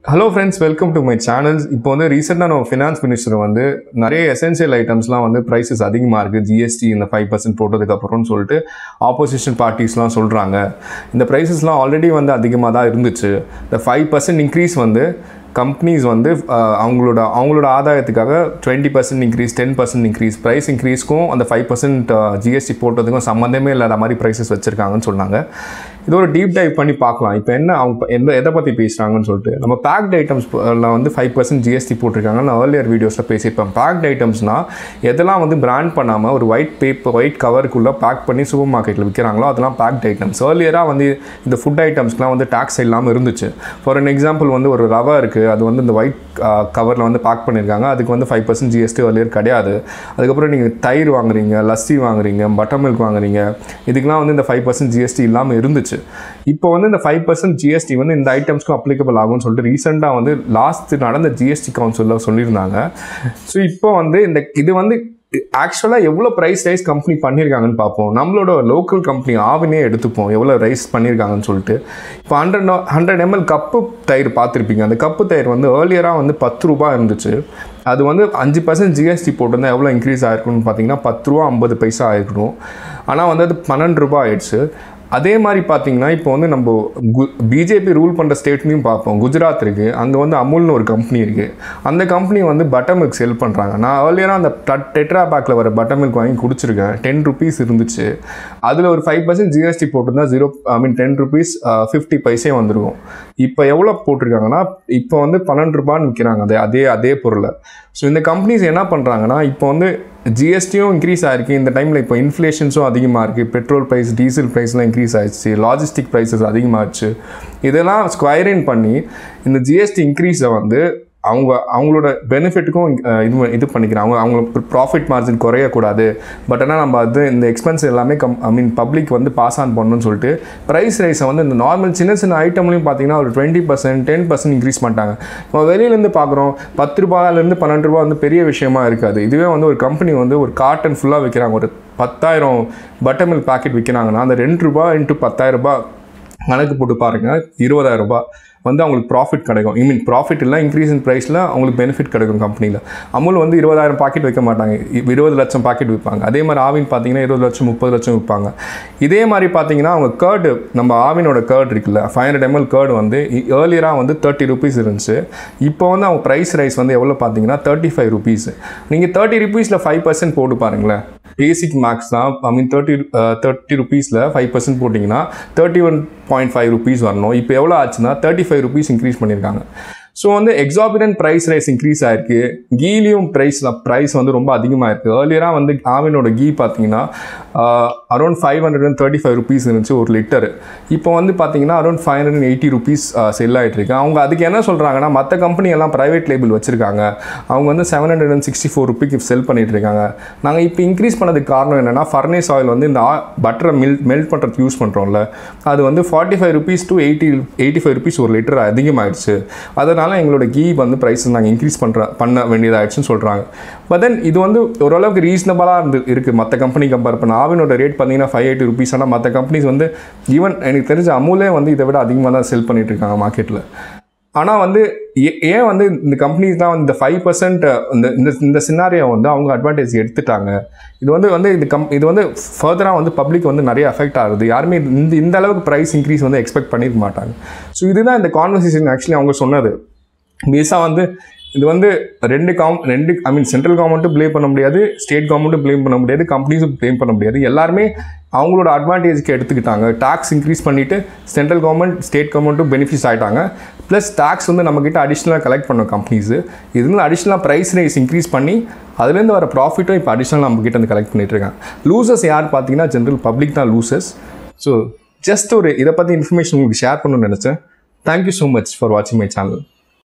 hello friends welcome to my channels இப்போ வந்து ரீசெண்டாக நம்ம ஃபினான்ஸ் மினிஸ்டர் வந்து நிறைய எசென்சியல் ஐட்டம்ஸ்லாம் வந்து ப்ரைஸஸ் அதிகமாக இருக்குது ஜிஎஸ்டி இந்த ஃபைவ் பர்சன்ட் போட்டதுக்கப்புறம்னு சொல்லிட்டு ஆப்போசிஷன் பார்ட்டிஸ்லாம் சொல்கிறாங்க இந்த ப்ரைஸஸ்லாம் ஆல்ரெடி வந்து அதிகமாக தான் இருந்துச்சு இந்த ஃபைவ் பர்சன்ட் இன்க்ரீஸ் வந்து கம்பெனிஸ் வந்து அஹ், அவங்களோட அவங்களோட ஆதாயத்துக்காக twenty percent increase ten percent increase price இன்க்ரீஸ்க்கும் அந்த ஃபைவ் பர்சன்ட் ஜிஎஸ்டி போட்டதுக்கும் சம்மந்தமே இல்லாத மாதிரி ப்ரைஸஸ் வச்சுருக்காங்கன்னு சொன்னாங்க இது ஒரு டீப் டைவ் பண்ணி பார்க்கலாம் இப்போ என்ன அவங்க எந்த எதை பற்றி பேசுகிறாங்கன்னு சொல்லிட்டு நம்ம பேக்ட் ஐட்டம்ஸ்ல வந்து ஃபைவ் பர்சன்ட் ஜிஎஸ்டி போட்டிருக்காங்க நான் ஏர்லியர் வீடியோஸில் பேசியிருப்பேன் பேக்ட் ஐட்டம்ஸ்னால் எதெல்லாம் வந்து பிராண்ட் பண்ணாமல் ஒரு ஒயிட் பேப்பர் ஒயிட் கவருக்குள்ளே பேக் பண்ணி சூப்பர் மார்க்கெட்டில் விற்கிறாங்களோ அதெல்லாம் பேக்ட் ஐட்டம்ஸ் ஏர்லியராக வந்து இந்த ஃபுட் ஐட்டம்ஸ்லாம் வந்து டேக்ஸ் இல்லாமல் இருந்துச்சு ஃபார் an எக்ஸாம்பிள் வந்து ஒரு ரவை இருக்குது அது வந்து இந்த ஒயிட் கவரில் வந்து பேக் பண்ணியிருக்காங்க அதுக்கு வந்து ஃபைவ் பர்சன்ட் ஜிஎஸ்டி ஏர்லியர் கிடையாது அதுக்கப்புறம் நீங்கள் தயிர் வாங்குறீங்க லஸ்ஸி வாங்குறீங்க பட்டர் மில்க் வாங்குறீங்க இதுக்கெலாம் வந்து இந்த ஃபைவ் பர்சன்ட் ஜிஎஸ்டி இல்லாமல் இருந்துச்சு இப்போ வந்து இந்த ஃபைவ் பர்சன்ட் ஜிஎஸ்டி வந்து இந்த ஐட்டம்ஸ்க்கும் அப்ளிகபிள் ஆகும்னு சொல்லிட்டு ரீசெண்டாக வந்து லாஸ்ட் நடந்த ஜிஎஸ்டி கவுன்சிலில் சொல்லியிருந்தாங்க ஸோ இப்போ வந்து இந்த இது வந்து ஆக்சுவலாக எவ்வளோ ப்ரைஸ் ரைஸ் கம்பெனி பண்ணியிருக்காங்கன்னு பார்ப்போம் நம்மளோட லோக்கல் கம்பெனி ஆவினே எடுத்துப்போம் எவ்வளோ ரைஸ் பண்ணியிருக்காங்கன்னு சொல்லிட்டு இப்போ ஹண்ட்ரட் ஹண்ட்ரட் எம்எல் கப்பு தயிர் பார்த்துருப்பீங்க அந்த கப்பு தயிர் வந்து ஏர்லியராக வந்து பத்து ரூபாய் இருந்துச்சு அது வந்து அஞ்சு பர்சன்ட் ஜிஎஸ்டி போட்டிருந்தா எவ்வளோ இன்க்ரீஸ் ஆயிருக்குன்னு பார்த்தீங்கன்னா பத்து ரூபா ஐம்பது பைசா ஆயிருக்கணும் ஆனால் வந்து அது பன்னெண்டு ரூபாய் ஆயிடுச்சு அதே மாதிரி பார்த்தீங்கன்னா இப்போ வந்து நம்ம கு பிஜேபி ரூல் பண்ணுற ஸ்டேட்லையும் பார்ப்போம் குஜராத் இருக்குது அங்கே வந்து அமுல்னு ஒரு கம்பெனி இருக்குது அந்த கம்பெனி வந்து பட்டர் மில்க் செல் பண்ணுறாங்க நான் ஏர்லியராக அந்த டெட்ரா பேக்கில் வர பட்டர் மில்க் வாங்கி குடிச்சிருக்கேன் டென் ருபீஸ் இருந்துச்சு அதில் ஒரு ஃபைவ் பர்சன்ட் ஜிஎஸ்டி போட்டிருந்தா zero I mean ten rupees fifty paise வந்துருக்கும் இப்போ எவ்வளோ போட்டிருக்காங்கன்னா இப்போ வந்து பன்னெண்டு ரூபான்னு விற்கிறாங்க அதே அதே அதே பொருளை ஸோ இந்த கம்பெனிஸ் என்ன பண்ணுறாங்கன்னா இப்போ வந்து ஜிஎஸ்டியும் இன்க்ரீஸ் ஆயிருக்கு இந்த டைமில் இப்போ இன்ஃப்ளேஷன்ஸும் அதிகமாக இருக்குது பெட்ரோல் ப்ரைஸ் டீசல் ப்ரைஸ்லாம் இன்க்ரீஸ் ஆயிடுச்சு லாஜிஸ்டிக் ப்ரைஸஸ் அதிகமாகிடுச்சு இதெல்லாம் ஸ்கொயரின் பண்ணி இந்த ஜிஎஸ்டி இன்க்ரீஸை வந்து அவங்க அவங்களோட பெனிஃபிட்டுக்கும் இது இது பண்ணிக்கிறாங்க அவங்க அவங்க ப்ராஃபிட் மார்ஜின் குறையக்கூடாது பட் ஆனால் நம்ம அது இந்த எக்ஸ்பென்ஸ் எல்லாமே கம் ஐ மீன் பப்ளிக் வந்து பாஸ் ஆன் பண்ணணும்னு சொல்லிட்டு ப்ரைஸ் ரைஸை வந்து இந்த நார்மல் சின்ன சின்ன ஐட்டம்லையும் பார்த்தீங்கன்னா ஒரு twenty percent ten percent increase பண்ணிட்டாங்க நம்ம வெளியிலேருந்து பார்க்குறோம் பத்து ரூபாயிலேருந்து பன்னெண்டு ரூபா வந்து பெரிய விஷயமா இருக்காது இதுவே வந்து ஒரு கம்பெனி வந்து ஒரு காட்டன் ஃபுல்லாக விற்கிறாங்க ஒரு பத்தாயிரம் பட்டர் மில்க் பாக்கெட் விற்கிறாங்கன்னா அந்த ரெண்டு ரூபா இன்ட்டு பத்தாயிரம் ரூபாய் கணக்கு போட்டு பாருங்கள் இருபதாயிரம் ரூபாய் வந்து அவங்களுக்கு ப்ராஃபிட் கிடைக்கும் ஐ மீன் ப்ராஃபிட் இல்லை இன்க்ரீஸ் இன் ப்ரைஸில் அவங்களுக்கு பெனிஃபிட் கிடைக்கும் கம்பெனியில் அமுல் வந்து இருபதாயிரம் பாக்கெட் வைக்க மாட்டாங்க இ- இருபது லட்சம் பாக்கெட் விற்பாங்க அதே மாதிரி ஆவின் பார்த்தீங்கன்னா இருபது லட்சம் முப்பது லட்சம் விற்பாங்க இதே மாதிரி பார்த்தீங்கன்னா அவங்க கேர்டு நம்ம ஆவினோட கேர்டு இருக்குல்ல ஃபைவ் ஹண்ட்ரட் எம்எல் கேர்டு வந்து ஏர்லியராக வந்து தேர்ட்டி ருபீஸ் இருந்துச்சு இப்போ வந்து அவங்க ப்ரைஸ் ரைஸ் வந்து எவ்வளோ பார்த்தீங்கன்னா தேர்ட்டி ஃபைவ் ருபீஸ் நீங்கள் தேர்ட்டி ருபீஸில் ஃபைவ் பர்சன்ட் போட்டு பாருங்களேன் பேசிக் மேக்ஸ் தான் ஐ மீன் தேர்ட்டி தேர்ட்டி ருபீஸில் ஃபைவ் பர்சன்ட் போட்டிங்கன்னா thirty one point five rupees வரணும் இப்போ எவ்வளோ ஆச்சுன்னா தேர்ட்டி ஃபைவ் ருபீஸ் இன்க்ரீஸ் பண்ணியிருக்காங்க ஸோ வந்து எக்ஸாபிடன்ட் ப்ரைஸ் ரைஸ் இன்க்ரீஸ் ஆயிருக்கு கீலியும் ப்ரைஸ் ப்ரைஸ் வந்து ரொம்ப அதிகமாக இருக்குது ஏர்லியராக வந்து ஆவினோட கீ பார்த்தீங்கன்னா around five hundred and thirty five rupees இருந்துச்சு ஒரு லிட்டர் இப்போ வந்து பார்த்தீங்கன்னா around five hundred and eighty rupees sell ஆகிட்டு இருக்கு அவங்க அதுக்கு என்ன சொல்கிறாங்கன்னா மற்ற கம்பெனி எல்லாம் ப்ரைவேட் லேபிள் வச்சிருக்காங்க அவங்க வந்து seven hundred and sixty four ருபீக்கு செல் பண்ணிட்டு இருக்காங்க நாங்கள் இப்போ இன்க்ரீஸ் பண்ணதுக்கு காரணம் என்னன்னா ஃபர்னேஸ் ஆயில் வந்து இந்த பட்டரை மில் மெல்ட் பண்ணுறதுக்கு யூஸ் பண்ணுறோம்ல அது வந்து forty five rupees to eighty eighty five rupees ஒரு லிட்டர் அதிகமாகிடுச்சு அதனால் எங்களோட கீ வந்து ப்ரைஸ் நாங்கள் இன்க்ரீஸ் பண்ணுற பண்ண வேண்டியதாகிடுச்சுன்னு சொல்கிறாங்க பட் தென் இது வந்து ஓரளவுக்கு ரீசனபிளாக இருந்து இருக்குது மற்ற கம்பெனி கம்பேர் பண்ண ஆவினோட ரேட் பார்த்தீங்கன்னா ஃபைவ் எயிட்டி ருபீஸ் ஆனால் மற்ற கம்பெனிஸ் வந்து ஈவன் எனக்கு தெரிஞ்ச அமுலே வந்து இதை விட அதிகமாக தான் செல் பண்ணிட்டு இருக்காங்க மார்க்கெட்டில் ஆனால் வந்து ஏ- ஏன் வந்து இந்த கம்பெனிஸ் தான் வந்து இந்த ஃபைவ் பர்சன்ட் இந்த இந்த இந்த சினாரியை வந்து அவங்க அட்வான்டேஜ் எடுத்துட்டாங்க இது வந்து வந்து இது கம் இது வந்து ஃபர்தராக வந்து பப்ளிக் வந்து நிறைய அஃபெக்ட் ஆகுது யாருமே இந்த இந்த அளவுக்கு ப்ரைஸ் இன்க்ரீஸ் வந்து எக்ஸ்பெக்ட் பண்ணியிருக்க மாட்டாங்க ஸோ இதுதான் இந்த கான்வர்சேஷன் ஆக்சுவலி அவங்க சொன்னது பேஸாக வந்து இது வந்து ரெண்டு காம் ரெண்டு ஐ மீன் சென்ட்ரல் கவர்மெண்ட்டும் ப்ளேம் பண்ண முடியாது ஸ்டேட் கவர்மெண்ட்டும் ப்ளேம் பண்ண முடியாது கம்பெனிஸும் ப்ளேம் பண்ண முடியாது எல்லாருமே அவங்களோட அட்வான்டேஜ்க்கு எடுத்துக்கிட்டாங்க டாக்ஸ் இன்க்ரீஸ் பண்ணிவிட்டு சென்ட்ரல் கவர்மெண்ட் ஸ்டேட் கவர்மெண்ட்டும் பெனிஃபிட்ஸ் ஆகிட்டாங்க ப்ளஸ் டாக்ஸ் வந்து நம்மக்கிட்ட அடிஷ்னலாக கலெக்ட் பண்ண கம்பெனிஸு இதுல அடிஷ்னலாக ப்ரைஸ் ரைஸ் இன்க்ரீஸ் பண்ணி அதுலேருந்து வர ப்ராஃபிட்டும் இப்போ அடிஷ்னல் நம்மக்கிட்ட வந்து கலெக்ட் பண்ணிட்டு இருக்காங்க லூசர்ஸ் யார் பார்த்தீங்கன்னா ஜென்ரல் பப்ளிக் தான் லூசர்ஸ் ஸோ ஜஸ்ட் ஒரு இதை பற்றி இன்ஃபர்மேஷன் உங்களுக்கு ஷேர் பண்ணணும்னு நினச்சேன் தேங்க்யூ ஸோ மச் ஃபார் வாட்சிங் மை சேனல்